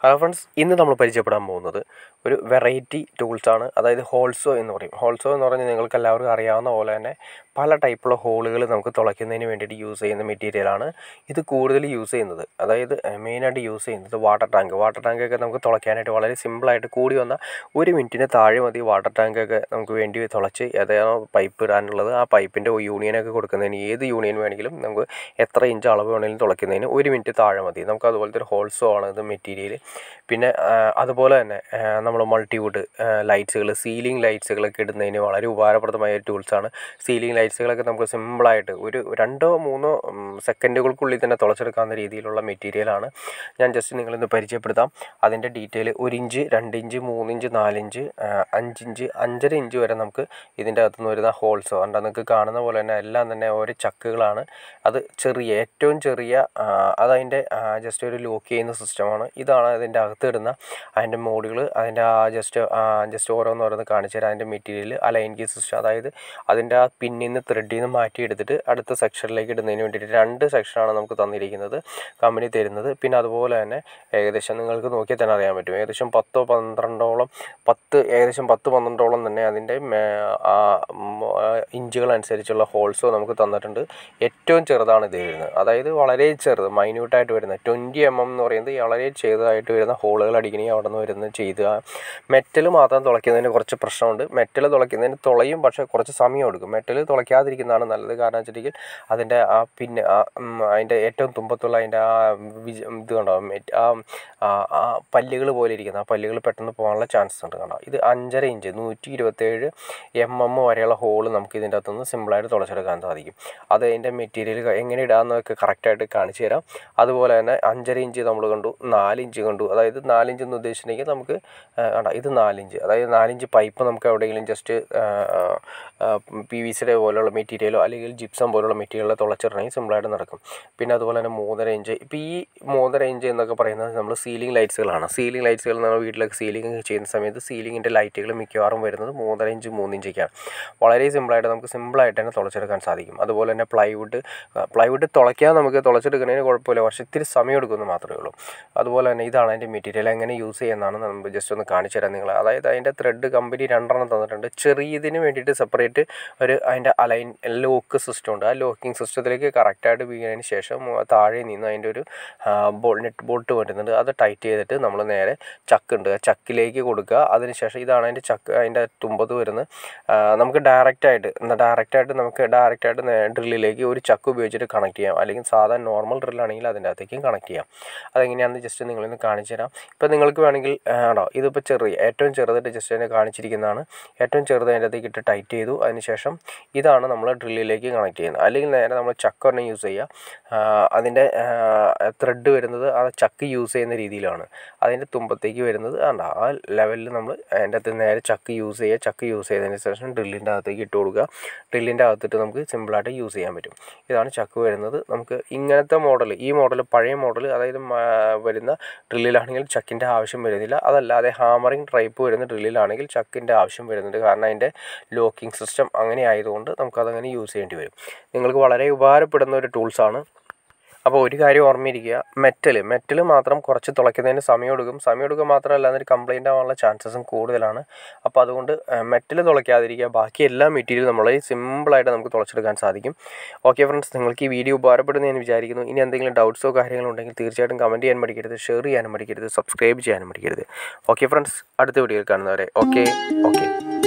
hello friends ഇന്ന് നമ്മൾ പരിചയപ്പെടാൻ പോകുന്നത് ഒരു വെറൈറ്റി ടൂൾസാണ് അതായത് ഹോൾസോ എന്ന് പറയും ഹോൾസോ എന്ന് പറഞ്ഞാൽ നിങ്ങൾക്ക് എല്ലാവർക്കും അറിയാവുന്ന പോലെ തന്നെ പല ടൈപ്പുള്ള ഹോളുകൾ നമുക്ക് തുളയ്ക്കുന്നതിന് വേണ്ടിയിട്ട് യൂസ് ചെയ്യുന്ന മെറ്റീരിയലാണ് ഇത് കൂടുതൽ യൂസ് ചെയ്യുന്നത് അതായത് മെയിനായിട്ട് യൂസ് ചെയ്യുന്നത് വാട്ടർ ടാങ്ക് വാട്ടർ ടാങ്കൊക്കെ നമുക്ക് തുളയ്ക്കാനായിട്ട് വളരെ സിമ്പിളായിട്ട് കൂടി വന്ന ഒരു മിനിറ്റിന് താഴെ മതി വാട്ടർ ടാങ്കൊക്കെ നമുക്ക് വേണ്ടി തുളച്ച് ഏതാണോ പൈപ്പ് ഇടാനുള്ളത് ആ പൈപ്പിൻ്റെ യൂണിയനൊക്കെ കൊടുക്കുന്നതിന് ഏത് യൂണിയൻ വേണമെങ്കിലും നമുക്ക് എത്ര ഇഞ്ച് അളവ് വേണമെങ്കിലും തുളയ്ക്കുന്നതിന് ഒരു മിനിറ്റ് താഴെ മതി നമുക്ക് അതുപോലത്തെ ഒരു ഹോൾസോ ആണ് ഇത് മെറ്റീരിയൽ പിന്നെ ആ, അതുപോലെ തന്നെ നമ്മൾ മൾട്ടിവുഡ് ലൈറ്റ്സുകൾ സീലിംഗ് ലൈറ്റ്സുകളൊക്കെ ഇടുന്നതിന് വളരെ ഉപകാരപ്രദമായ ഒരു ടൂൾസാണ് സീലിംഗ് ലൈറ്റ്സുകളൊക്കെ നമുക്ക് സിമ്പിളായിട്ട് ഒരു രണ്ടോ മൂന്നോ ഉം, സെക്കൻഡുകൾക്കുള്ളിൽ തന്നെ തുളച്ചെടുക്കാവുന്ന രീതിയിലുള്ള മെറ്റീരിയലാണ് ഞാൻ ജസ്റ്റ് നിങ്ങളിന്ന് പരിചയപ്പെടുത്താം അതിൻ്റെ ഡീറ്റെയിൽ ഒരു ഇഞ്ച് രണ്ട് ഇഞ്ച് മൂന്ന് ഇഞ്ച് നാലിഞ്ച് അഞ്ചിഞ്ച് അഞ്ചര ഇഞ്ച് വരെ നമുക്ക് ഇതിൻ്റെ അകത്തുനിന്ന് വരുന്ന ഹോൾസോ കണ്ടാൽ നിങ്ങൾക്ക് കാണുന്ന പോലെ തന്നെ എല്ലാം തന്നെ ഓരോ ചക്കുകളാണ് അത് ചെറിയ ഏറ്റവും ചെറിയ ആ, അതതിൻ്റെ ജസ്റ്റ് ഒരു ലോക്ക് ചെയ്യുന്ന സിസ്റ്റമാണ് ഇതാണ് അതിൻ്റെ അകത്ത് ഇടുന്ന അതിൻ്റെ മോഡുകൾ അതിൻ്റെ ആ ജസ്റ്റ് ജസ്റ്റ് ഓരോന്നോരോന്ന് കാണിച്ചു തരാം അതിൻ്റെ മെറ്റീരിയൽ അലൈൻ കീ സിസ്റ്റം അതായത് അതിൻ്റെ ആ പിന്നിൽ നിന്ന് ത്രെഡിൽ നിന്ന് മാറ്റി എടുത്തിട്ട് അടുത്ത സെക്ഷനിലേക്ക് ഇടുന്നതിന് വേണ്ടിയിട്ട് രണ്ട് സെക്ഷനാണ് നമുക്ക് തന്നിരിക്കുന്നത് കമ്പനി തരുന്നത് പിന്നെ അതുപോലെ തന്നെ ഏകദേശം നിങ്ങൾക്ക് നോക്കിയാൽ തന്നെ അറിയാൻ പറ്റും ഏകദേശം പത്തോ പന്ത്രണ്ടോളം പത്ത് ഏകദേശം പത്ത് പന്ത്രണ്ടോളം തന്നെ അതിൻ്റെ മേ- ആ മ്- ആ ഇഞ്ചുകൾ അനുസരിച്ചുള്ള ഹോൾസോ നമുക്ക് തന്നിട്ടുണ്ട് ഏറ്റവും ചെറുതാണ് ഇത് വരുന്നത് അതായത് വളരെ ചെറുത് മൈന്യൂട്ടായിട്ട് വരുന്നത് ട്വൻറ്റി എം എം എന്ന് പറയുന്നത് വളരെ ചെറുതായിട്ട് വരുന്ന ഹോളുകൾ അടിക്കണമെങ്കിൽ അവിടെ നിന്ന് വരുന്നത് ചെയ്ത് മെറ്റൽ മാത്രം തുളയ്ക്കുന്നതിന് കുറച്ച് പ്രശ്നമുണ്ട് മെറ്റൽ തുളയ്ക്കുന്നതിന് തുളയും പക്ഷേ കുറച്ച് സമയം എടുക്കും മെറ്റൽ തുളയ്ക്കാതിരിക്കുന്നതാണ് നല്ലത് കാരണം വെച്ചിട്ടുണ്ടെങ്കിൽ അതിൻ്റെ ആ പിന്നെ ആ ഉം, അതിൻ്റെ ഏറ്റവും തുമ്പത്തുള്ള അതിൻ്റെ ആ വിജ ഇത് കണ്ടോ മെറ്റ് ആ ആ ആ പല്ലുകൾ പോലെ ഇരിക്കുന്ന ആ പല്ലുകൾ പെട്ടെന്ന് പോകാനുള്ള ചാൻസസ് ഉണ്ട് കണ്ടോ ഇത് അഞ്ചര ഇഞ്ച് നൂറ്റി ഇരുപത്തേഴ് എം എം വരെയുള്ള ഹോൾ നമുക്ക് ഇതിൻ്റെ അകത്തുനിന്ന് സിമ്പിളായിട്ട് തുളച്ചെടുക്കാൻ സാധിക്കും അത് അതിൻ്റെ മെറ്റീരിയൽ എങ്ങനെ ഇടാമെന്നൊക്കെ കറക്റ്റായിട്ട് കാണിച്ചു തരാം അതുപോലെ തന്നെ അഞ്ചര ഇഞ്ച് നമ്മൾ കണ്ടു നാല് ഇഞ്ച് കണ്ടു അതായത് നാലിഞ്ച് എന്ന് ഉദ്ദേശിച്ചിട്ടുണ്ടെങ്കിൽ നമുക്ക് ആ, കണ്ടോ ഇത് നാലിഞ്ച് അതായത് നാലിഞ്ച് പൈപ്പ് നമുക്ക് എവിടെയെങ്കിലും ജസ്റ്റ് പി വി സിയുടെ പോലുള്ള മെറ്റീരിയലോ അല്ലെങ്കിൽ ജിപ്സം പോലുള്ള മെറ്റീരിയലോ തുളച്ചിടണമെങ്കിൽ സിമ്പിളായിട്ട് നടക്കും പിന്നെ അതുപോലെ തന്നെ മൂന്നര ഇഞ്ച് ഇപ്പോൾ ഈ മൂന്നര ഇഞ്ച് എന്നൊക്കെ പറയുന്നത് നമ്മൾ സീലിംഗ് ലൈറ്റ്സുകളാണ് സീലിംഗ് ലൈറ്റ്സുകൾ നമ്മൾ വീട്ടിലൊക്കെ സീലിംഗ് ചെയ്യുന്ന സമയത്ത് സീലിങ്ങിൻ്റെ ലൈറ്റുകൾ മിക്കവാറും വരുന്നത് മൂന്നര ഇഞ്ച് മൂന്ന് ഇഞ്ചൊക്കെയാണ് വളരെ സിമ്പിളായിട്ട് നമുക്ക് സിമ്പിളായിട്ട് തന്നെ തുളച്ചെടുക്കാൻ സാധിക്കും അതുപോലെ തന്നെ പ്ലൈവുഡ് പ്ലൈവുഡ് തുളയ്ക്കാൻ നമുക്ക് തുളച്ചെടുക്കുന്നതിന് കുഴപ്പമില്ല പക്ഷേ ഇത്തിരി സമയം എടുക്കുമെന്ന് മാത്രമേ ഉള്ളൂ അതുപോലെ തന്നെ ഇതാണ് അതിൻ്റെ മെറ്റീരിയൽ എങ്ങനെ യൂസ് ചെയ്യുന്നതാണ് നമ്മൾ ജസ്റ്റ് ഒന്ന് കാണിച്ചു തരാം നിങ്ങൾ അതായത് അതിൻ്റെ ത്രെഡ് കമ്പനി രണ്ടെണ്ണം തന്നിട്ടുണ്ട് ചെറിയതിന് വേണ്ടിയിട്ട് സെപ്പറേറ്റ് ഒരു അതിൻ്റെ അലൈൻ ലോക്ക് സിസ്റ്റം ഉണ്ട് ആ ലോക്കിംഗ് സിസ്റ്റത്തിലേക്ക് കറക്റ്റായിട്ട് വീണതിന് ശേഷം താഴെ നിന്ന് അതിൻ്റെ ഒരു ബോൾ നെറ്റ് ബോൾട്ട് വരുന്നുണ്ട് അത് ടൈറ്റ് ചെയ്തിട്ട് നമ്മൾ നേരെ ചക്ക് ഉണ്ട് ആ ചക്കിലേക്ക് കൊടുക്കുക അതിനുശേഷം ഇതാണ് അതിൻ്റെ ചക്ക് അതിൻ്റെ തുമ്പത്ത് വരുന്നത് ആ, നമുക്ക് ഡയറക്റ്റായിട്ട് ഡയറക്റ്റായിട്ട് നമുക്ക് ഡയറക്റ്റായിട്ട് ഡ്രില്ലിലേക്ക് ഒരു ചക്ക് ഉപയോഗിച്ചിട്ട് കണക്ട് ചെയ്യാം അല്ലെങ്കിൽ സാധാരണ നോർമൽ ഡ്രില്ലാണെങ്കിൽ അതിൻ്റെ അകത്തേക്കും കണക്ട് ചെയ്യാം അതെങ്ങനെയാണെന്ന് ജസ്റ്റ് നിങ്ങളിന്ന് കാണിച്ചു തരാം ഇപ്പോൾ നിങ്ങൾക്ക് വേണമെങ്കിൽ ആ, ആണോ ഇതിപ്പോൾ ചെറിയ ഏറ്റവും ചെറുതായിട്ട് ജസ്റ്റ് അതിനെ കാണിച്ചിരിക്കുന്നതാണ് ഏറ്റവും ചെറുത് അതിൻ്റെ അകത്തേക്ക് ഇട്ട് ടൈറ്റ് ചെയ്തു അതിനുശേഷം ഇതാണ് നമ്മൾ ഡ്രില്ലിലേക്ക് കണക്ട് ചെയ്യുന്നത് അല്ലെങ്കിൽ നേരെ നമ്മൾ ചക്ക് ഒരെണ്ണം യൂസ് ചെയ്യുക ആ, അതിൻ്റെ ത്രെഡ് വരുന്നത് ആ ചക്ക് യൂസ് ചെയ്യുന്ന രീതിയിലാണ് അതിൻ്റെ തുമ്പത്തേക്ക് വരുന്നത് ആണ്ട ആ ലെവലിൽ നമ്മൾ അതിൻ്റെ അകത്ത് നേരെ ചക്ക് യൂസ് ചെയ്യുക ചക്ക് യൂസ് ചെയ്തതിന് ശേഷം ഡ്രില്ലിൻ്റെ അകത്തേക്ക് ഇട്ട് കൊടുക്കുക ഡ്രില്ലിൻ്റെ അകത്തിട്ട് നമുക്ക് സിമ്പിളായിട്ട് യൂസ് ചെയ്യാൻ പറ്റും ഇതാണ് ചക്ക് വരുന്നത് നമുക്ക് ഇങ്ങനത്തെ മോഡൽ ഈ മോഡൽ പഴയ മോഡൽ അതായത് മ- വരുന്ന ഡ്രില്ലിലാണെങ്കിൽ ചക്കിൻ്റെ ആവശ്യം വരുന്നില്ല അതല്ലാതെ ഹാമറിങ് ടൈപ്പ് വരുന്ന ഡ്രില്ലിലാണെങ്കിൽ ചക്കിൻ്റെ ആവശ്യം വരുന്നുണ്ട് കാരണം അതിൻ്റെ ലോക്കിംഗ് സിസ്റ്റം അങ്ങനെ ആയതുകൊണ്ട് നമുക്കതങ്ങനെ യൂസ് ചെയ്യേണ്ടി വരും നിങ്ങൾക്ക് വളരെ ഉപകാരപ്പെടുന്ന ഒരു ടൂൾസാണ് അപ്പോൾ ഒരു കാര്യം ഓർമ്മയിരിക്കുക മെറ്റൽ മെറ്റൽ മാത്രം കുറച്ച് തുളയ്ക്കുന്നതിന് സമയം എടുക്കും സമയം എടുക്കുക മാത്രമല്ല അതിന് കംപ്ലൈൻ്റ് ആവാനുള്ള ചാൻസസും കൂടുതലാണ് അപ്പോൾ അതുകൊണ്ട് മെറ്റൽ തുളയ്ക്കാതിരിക്കുക ബാക്കി എല്ലാ മെറ്റീരിയലും നമ്മൾ സിമ്പിളായിട്ട് നമുക്ക് തുളച്ചെടുക്കാൻ സാധിക്കും ഓക്കെ ഫ്രണ്ട്സ് നിങ്ങൾക്ക് ഈ വീഡിയോ ഉപകാരപ്പെടുന്നു ഞാൻ വിചാരിക്കുന്നു ഇനി എന്തെങ്കിലും ഡൗട്ട്സോ കാര്യങ്ങളോ ഉണ്ടെങ്കിൽ തീർച്ചയായിട്ടും കമൻറ്റ് ചെയ്യാൻ മടിക്കരുത് ഷെയർ ചെയ്യാനും മടിക്കരുത് സബ്സ്ക്രൈബ് ചെയ്യാനും മടിക്കരുത് ഓക്കെ ഫ്രണ്ട്സ് അടുത്ത വീഡിയോയിൽ കാണുന്നവരെ ഓക്കെ ഓക്കെ